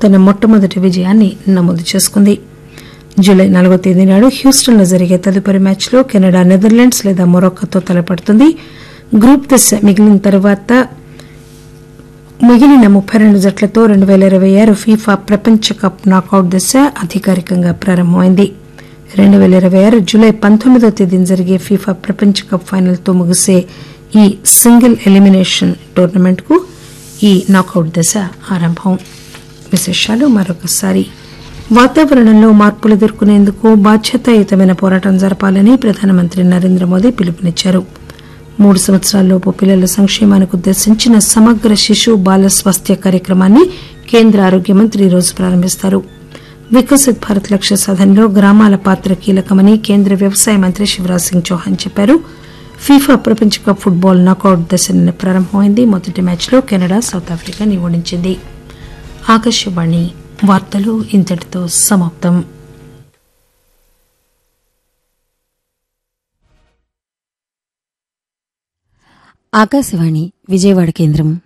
తన మొట్టమొదటి విజయాన్ని నమోదు చేసుకుంది జూలై నాలుగో తేదీ నాడు హ్యూస్టన్లో జరిగే తదుపరి మ్యాచ్లో కెనడా నెదర్లాండ్స్ లేదా మొరక్కోతో తలపడుతుంది గ్రూప్ దశ మిగిలిన తర్వాత మిగిలిన ముప్పై రెండు జట్లతో రెండు పేల ఇరవై ఆరు ఫీఫా ప్రపంచ కప్ నాకౌట్ దశ అధికారికంగా ప్రారంభమైంది రెండు పేల ఇరవై ఆరు జూలై పంతొమ్మిదో తేదీన జరిగే ఫీఫా ప్రపంచ కప్ ఫైనల్ తో ముగిసే ఈ సింగిల్ ఎలిమినేషన్ టోర్నమెంట్ కు ఈ నాకౌట్ దశ ఆరంభం విశేషాలు మరొకసారి వాతావరణంలో మార్పులు ఎదుర్కొనేందుకు బాధ్యతాయుతమైన పోరాటం జరపాలని ప్రధానమంత్రి నరేంద్ర మోదీ పిలుపునిచ్చారు మూడు సంవత్సరాల్లోపు పిల్లల సంక్షేమానికి ఉద్దేశించిన సమగ్ర శిశు బాల స్వాస్థ్య కార్యక్రమాన్ని కేంద్ర ఆరోగ్య మంత్రి ఈరోజు ప్రారంభిస్తారు వికసిత్ భారత్ లక్ష్య సాధనలో గ్రామాల పాత్ర కీలకమని కేంద్ర వ్యవసాయ మంత్రి శివరాజ్ సింగ్ చౌహాన్ చెప్పారు ఫీఫా ప్రపంచ కప్ ఫుట్బాల్ నాకౌట్ దశ నిన్న ప్రారంభమైంది మొదటి మ్యాచ్లో కెనడా సౌత్ ఆఫ్రికాని ఓడించింది ఆకాశవాణి వార్తలు ఇంతటితో సమాప్తం ఆకాశవాణి విజయవాడ కేంద్రం